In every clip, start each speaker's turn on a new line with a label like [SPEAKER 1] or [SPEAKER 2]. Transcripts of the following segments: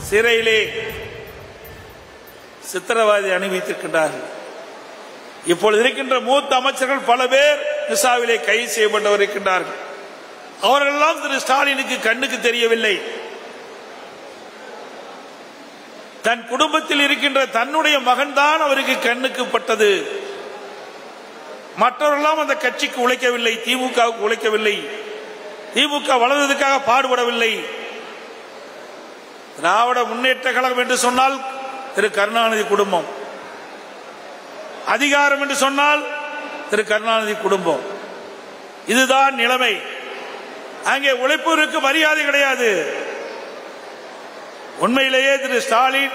[SPEAKER 1] சிறையிலே சித்திரவாதி அனுபவித்திருக்கின்றார்கள் இப்பொழுது இருக்கின்ற மூத்த அமைச்சர்கள் பல பேர் மிசாவிலே கைது செய்யப்பட்டவர் இருக்கின்றார்கள் அவர்களெல்லாம் திரு ஸ்டாலினுக்கு கண்ணுக்கு தெரியவில்லை தன் குடும்பத்தில் இருக்கின்ற தன்னுடைய மகன்தான் அவருக்கு கண்ணுக்கு பட்டது மற்றவர்களெல்லாம் அந்த கட்சிக்கு உழைக்கவில்லை திமுகவுக்கு உழைக்கவில்லை திமுக வளர்வதற்காக பாடுபடவில்லை திராவிட முன்னேற்ற கழகம் என்று சொன்னால் திரு கருணாநிதி குடும்பம் அதிகாரம் என்று சொன்னால் திரு கருணாநிதி குடும்பம் இதுதான் நிலைமை அங்கே உழைப்பவருக்கு மரியாதை கிடையாது உண்மையிலேயே திரு ஸ்டாலின்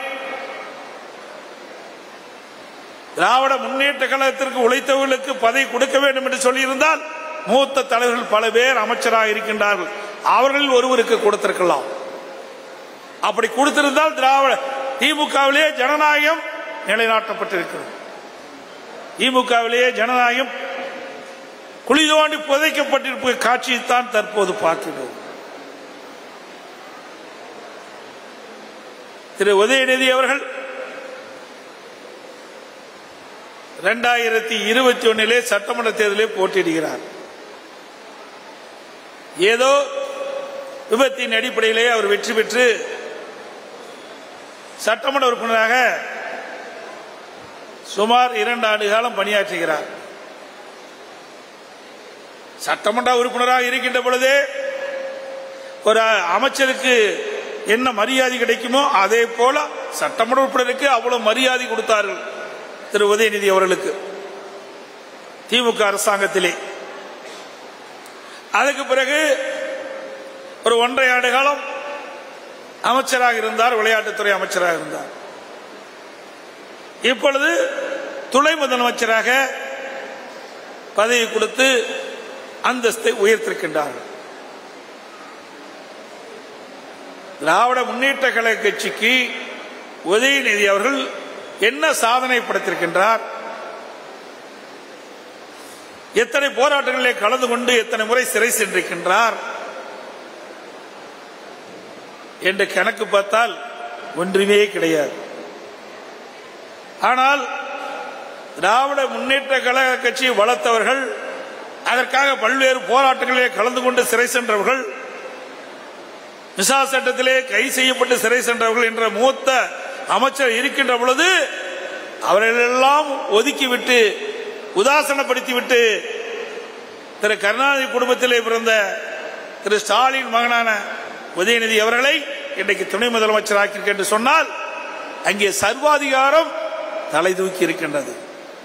[SPEAKER 1] திராவிட முன்னேற்ற கழகத்திற்கு உழைத்தவர்களுக்கு பதவி கொடுக்க வேண்டும் என்று சொல்லியிருந்தால் மூத்த தலைவர்கள் பல பேர் அமைச்சராக இருக்கின்றார்கள் அவர்களில் ஒருவருக்கு கொடுத்திருக்கலாம் அப்படி கொடுத்திருந்தால் திராவிட திமுகவிலேயே ஜனநாயகம் நிலைநாட்டப்பட்டிருக்கிறது திமுகவிலேயே ஜனநாயகம் குழி தோண்டி புதைக்கப்பட்டிருப்ப காட்சியைத்தான் தற்போது பார்க்கிறோம் திரு உதயநிதி அவர்கள் இரண்டாயிரத்தி இருபத்தி ஒன்னிலே சட்டமன்ற தேர்தலிலே போட்டியிடுகிறார் ஏதோ விபத்தின் அடிப்படையிலே அவர் வெற்றி பெற்று சட்டமன்ற உறுப்பினராக சுமார் இரண்டு ஆண்டு காலம் பணியாற்றுகிறார் சட்டமன்ற உறுப்பினராக இருக்கின்ற பொழுதே ஒரு அமைச்சருக்கு என்ன மரியாதை கிடைக்குமோ அதே போல சட்டமன்ற உறுப்பினருக்கு அவ்வளவு மரியாதை கொடுத்தார்கள் திரு உதயநிதி அவர்களுக்கு திமுக அரசாங்கத்திலே அதுக்கு பிறகு ஒரு ஒன்றரை ஆண்டு காலம் அமைச்சராக இருந்தார் விளையாட்டுத்துறை அமைச்சராக இருந்தார் இப்பொழுது துணை முதலமைச்சராக பதவி கொடுத்து அந்தஸ்தை உயர்த்திருக்கின்றார்கள் திராவிட முன்னேற்ற கழக கட்சிக்கு உதயநிதி அவர்கள் என்ன சாதனை படைத்திருக்கின்றார் எத்தனை போராட்டங்களிலே கலந்து கொண்டு எத்தனை முறை சிறை சென்றிருக்கின்றார் என்று கணக்கு பார்த்தால் ஒன்றுமே கிடையாது ஆனால் திராவிட முன்னேற்ற கழக கட்சியை வளர்த்தவர்கள் அதற்காக பல்வேறு போராட்டங்களிலே கலந்து கொண்டு சிறை சென்றவர்கள் மிசா சட்டத்திலே கை செய்யப்பட்டு சிறை சென்றவர்கள் என்ற மூத்த அமைச்சர் இருக்கின்ற பொழுது அவர்களெல்லாம் ஒதுக்கிவிட்டு உதாசனப்படுத்திவிட்டு திரு கருணாநிதி குடும்பத்திலே பிறந்த திரு ஸ்டாலின் மகனான உதயநிதி அவர்களை இன்றைக்கு துணை முதலமைச்சர் என்று சொன்னால் அங்கே சர்வாதிகாரம் தலை தூக்கி இருக்கின்றது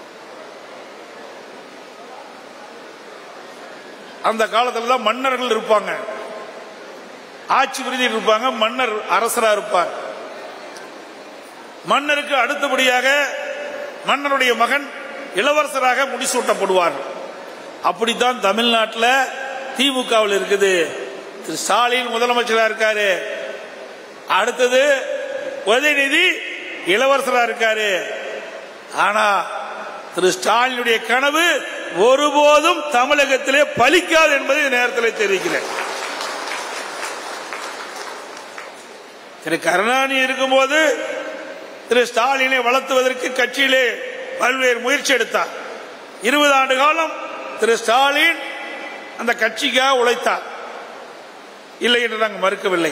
[SPEAKER 1] அந்த காலத்தில் தான் மன்னர்கள் இருப்பாங்க ஆட்சி விருதியில் இருப்பாங்க மன்னர் அரசரா இருப்பார் மன்னருக்கு அடுத்தபடியாக மன்னருடைய மகன் இளவரசராக முடிசூட்டப்படுவார் அப்படித்தான் தமிழ்நாட்டில் திமுகவில் இருக்குது திரு ஸ்டாலின் முதலமைச்சராக இருக்காரு அடுத்தது உதயநிதி இளவரசரா இருக்காரு ஆனா திரு ஸ்டாலினுடைய கனவு ஒருபோதும் தமிழகத்திலே பலிக்காது என்பதை இந்த நேரத்தில் தெரிவிக்கிறேன் திரு கருணாநிதி இருக்கும்போது திரு ஸ்டாலினை வளர்த்துவதற்கு கட்சியிலே பல்வேறு முயற்சி எடுத்தார் இருபது ஆண்டு காலம் திரு ஸ்டாலின் அந்த கட்சிக்காக உழைத்தார் இல்லை என்று நாங்கள் மறுக்கவில்லை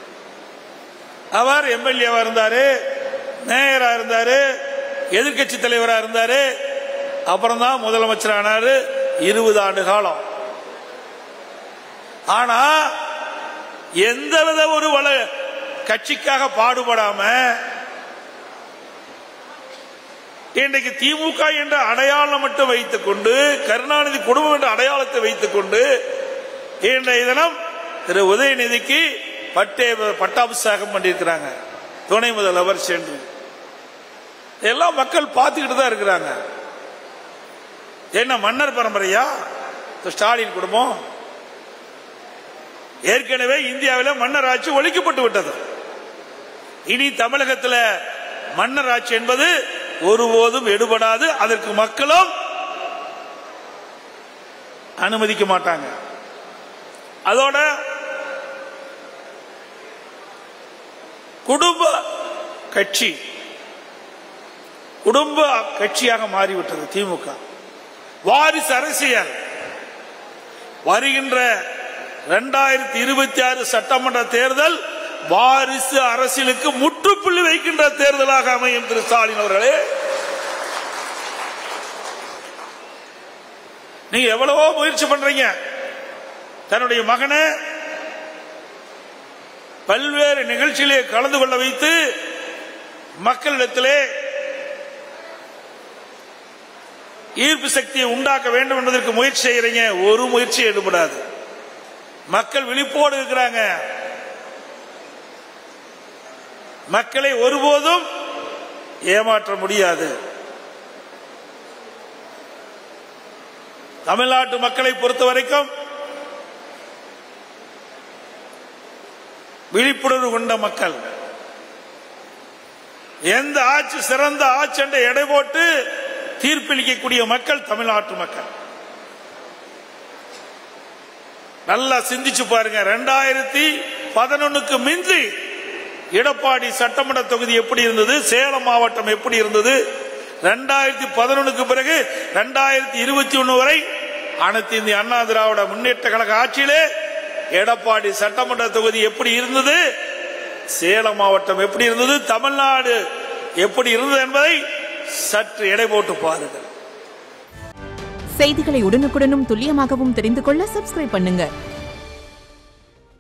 [SPEAKER 1] அவர் எம்எல்ஏவா இருந்தாரு மேயரா இருந்தாரு எதிர்கட்சி தலைவராக இருந்தாரு அப்புறம் தான் முதலமைச்சர் ஆனாரு இருபது ஆண்டு காலம் ஆனா எந்தவித ஒரு வள கட்சிக்காக பாடுபடாம இன்றைக்கு திமுக என்ற அடையாளம் மட்டும் வைத்துக் கொண்டு கருணாநிதி குடும்பம் என்ற அடையாளத்தை வைத்துக் கொண்டு இன்றைய தினம் திரு உதயநிதிக்கு பட்டே பட்டாபிஷேகம் பண்ணியிருக்கிறாங்க துணை முதல்வர் சென்று எல்லாம் மக்கள் பார்த்துக்கிட்டு தான் இருக்கிறாங்க என்ன மன்னர் பரம்பரையா ஸ்டாலின் குடும்பம் ஏற்கனவே இந்தியாவில் மன்னர் ஆட்சி ஒழிக்கப்பட்டு விட்டது இனி தமிழகத்தில் மன்னர் ஆட்சி என்பது ஒருபோதும் எடுபடாது அதற்கு மக்களும் அனுமதிக்க மாட்டாங்க அதோட குடும்ப கட்சி குடும்ப கட்சியாக மாறிவிட்டது திமுக வாரிசு அரசியல் வருகின்ற இரண்டாயிரத்தி இருபத்தி ஆறு சட்டமன்ற தேர்தல் வாரிசு அரசியலுக்கு முற்றுப்புள்ளி வைக்கின்ற தேர்தலாக அமையும் திரு ஸ்டாலின் அவர்களே நீங்க எவ்வளவோ முயற்சி பண்றீங்க தன்னுடைய மகனை பல்வேறு நிகழ்ச்சியிலே கலந்து கொள்ள வைத்து மக்களிடத்திலே ஈர்ப்பு சக்தியை உண்டாக்க வேண்டும் என்பதற்கு முயற்சி செய்யறீங்க ஒரு முயற்சி ஈடுபடாது மக்கள் விழிப்போடு இருக்கிறாங்க மக்களை ஒருபோதும் ஏமாற்ற முடியாது தமிழ்நாட்டு மக்களை பொறுத்த வரைக்கும் விழிப்புணர்வு கொண்ட மக்கள் எந்த ஆட்சி சிறந்த ஆட்சி என்ற எடை போட்டு தீர்ப்பளிக்கக்கூடிய மக்கள் தமிழ்நாட்டு மக்கள் நல்லா சிந்திச்சு பாருங்க ரெண்டாயிரத்தி பதினொன்னுக்கு மிஞ்சி எடப்பாடி சட்டமன்ற தொகுதி எப்படி இருந்தது சேலம் மாவட்டம் எப்படி இருந்தது ரெண்டாயிரத்தி பதினொன்னுக்கு பிறகு ரெண்டாயிரத்தி இருபத்தி ஒன்னு வரை அனைத்து இந்திய அண்ணா திராவிட முன்னேற்ற கழக ஆட்சியிலே எடப்பாடி சட்டமன்ற தொகுதி எப்படி இருந்தது சேலம் மாவட்டம் எப்படி இருந்தது தமிழ்நாடு எப்படி இருந்தது என்பதை சற்று எடை போட்டு பாருங்கள்
[SPEAKER 2] செய்திகளை உடனுக்குடனும் துல்லியமாகவும் தெரிந்து கொள்ள சப்ஸ்கிரைப் பண்ணுங்க